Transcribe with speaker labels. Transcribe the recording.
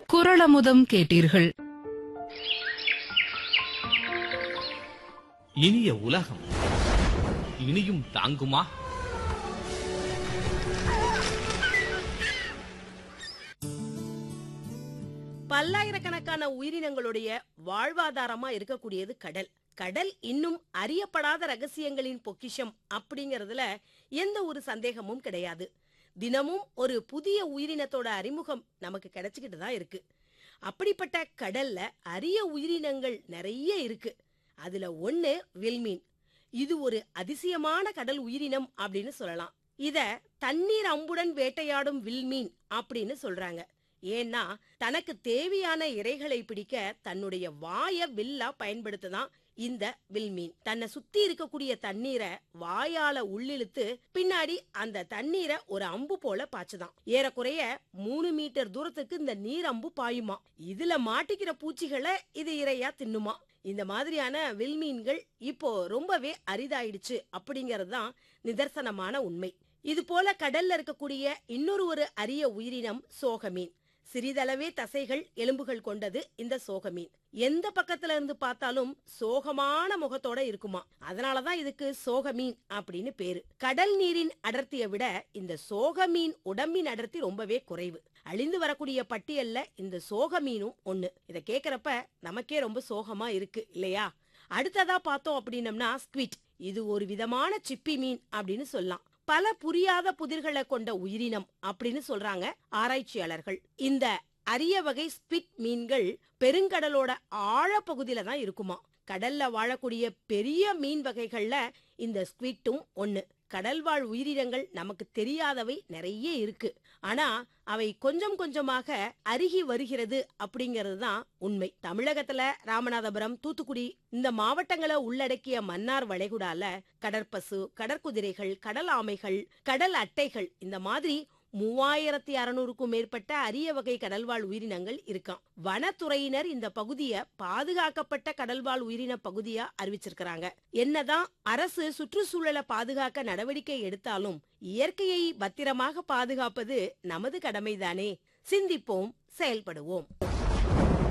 Speaker 1: குரளமுதம் கேட்டீர்கள்
Speaker 2: இனிய உலகம் இனியும் தாங்குமா
Speaker 3: பல்லாயிரக்கணக்கான உயிரினங்களுடைய வாழ்வாதாரமா இருக்கக்கூடியது கடல் கடல் இன்னும் அறியப்படாத ரகசியங்களின் பொக்கிஷம் அப்படிங்கறதுல எந்த ஒரு சந்தேகமும் கிடையாது தினமும் ஒரு புதிய உயிரினத்தோட அறிமுகம் நமக்கு கிடைச்சுக்கிட்டு தான் இருக்கு அப்படிப்பட்ட கடல்ல அரிய உயிரினங்கள் நிறைய இருக்கு அதுல ஒண்ணு வில்மீன் இது ஒரு அதிசயமான கடல் உயிரினம் அப்படின்னு சொல்லலாம் இத தண்ணீர் அம்புடன் வேட்டையாடும் வில்மீன் அப்படின்னு சொல்றாங்க ஏன்னா தனக்கு தேவையான இரைகளை பிடிக்க தன்னுடைய வாய வில்லா பயன்படுத்துதான் இந்த வில்மீன் தன்னை சுத்தி இருக்கக்கூடிய தண்ணீரை வாயால உள்ளிழுத்து பின்னாடி அந்த தண்ணீரை ஒரு அம்பு போல பாய்ச்சுதான் ஏறக்குறைய மூணு மீட்டர் தூரத்துக்கு இந்த நீர் அம்பு பாயுமா இதுல மாட்டிக்கிற பூச்சிகளை இது இரையா தின்னுமா இந்த மாதிரியான வில்மீன்கள் இப்போ ரொம்பவே அரிதாயிடுச்சு அப்படிங்கிறது தான் நிதர்சனமான உண்மை இது போல கடல்ல இருக்கக்கூடிய இன்னொரு ஒரு அரிய உயிரினம் சோகமீன் சிறிதளவே தசைகள் எலும்புகள் கொண்டது இந்த சோகமீன் எந்த பக்கத்துல இருந்து பார்த்தாலும் சோகமான முகத்தோட இருக்குமா அதனாலதான் இதுக்கு சோகமீன் அப்படின்னு பேரு கடல் நீரின் அடர்த்தியை விட இந்த சோகமீன் உடம்பின் அடர்த்தி ரொம்பவே குறைவு அழிந்து வரக்கூடிய பட்டியல்ல இந்த சோகமீனும் ஒண்ணு இத கேக்குறப்ப நமக்கே ரொம்ப சோகமா இருக்கு இல்லையா அடுத்ததா பார்த்தோம் அப்படின்னம்னா ஸ்குவிட் இது ஒரு விதமான சிப்பி மீன் அப்படின்னு சொல்லலாம் பல புரியாத புதிர்களை கொண்ட உயிரினம் அப்படின்னு சொல்றாங்க ஆராய்ச்சியாளர்கள் இந்த அரிய வகை ஸ்பிட் மீன்கள் பெருங்கடலோட ஆழப்பகுதியில தான் இருக்குமா கடல்ல வாழக்கூடிய பெரிய மீன் வகைகள்ல இந்த ஸ்குவிட்டும் ஒண்ணு கடல்வாழ் உயிரினங்கள் நமக்கு தெரியாதவை நிறைய இருக்கு ஆனா அவை கொஞ்சம் கொஞ்சமாக அருகி வருகிறது அப்படிங்கிறது தான் உண்மை தமிழகத்துல ராமநாதபுரம் தூத்துக்குடி இந்த மாவட்டங்களை உள்ளடக்கிய மன்னார் வளைகுடால கடற்பசு கடற்குதிரைகள் கடல் ஆமைகள் கடல் அட்டைகள் இந்த மாதிரி மூவாயிரத்தி அறுநூறுக்கும் மேற்பட்ட அரிய வகை கடல்வாழ் உயிரினங்கள் இருக்காம் வனத்துறையினர் இந்த பகுதிய பாதுகாக்கப்பட்ட கடல்வாழ் உயிரின பகுதியா அறிவிச்சிருக்கிறாங்க என்னதான் அரசு சுற்றுச்சூழலை பாதுகாக்க நடவடிக்கை எடுத்தாலும் இயற்கையை பத்திரமாக பாதுகாப்பது நமது கடமைதானே சிந்திப்போம் செயல்படுவோம்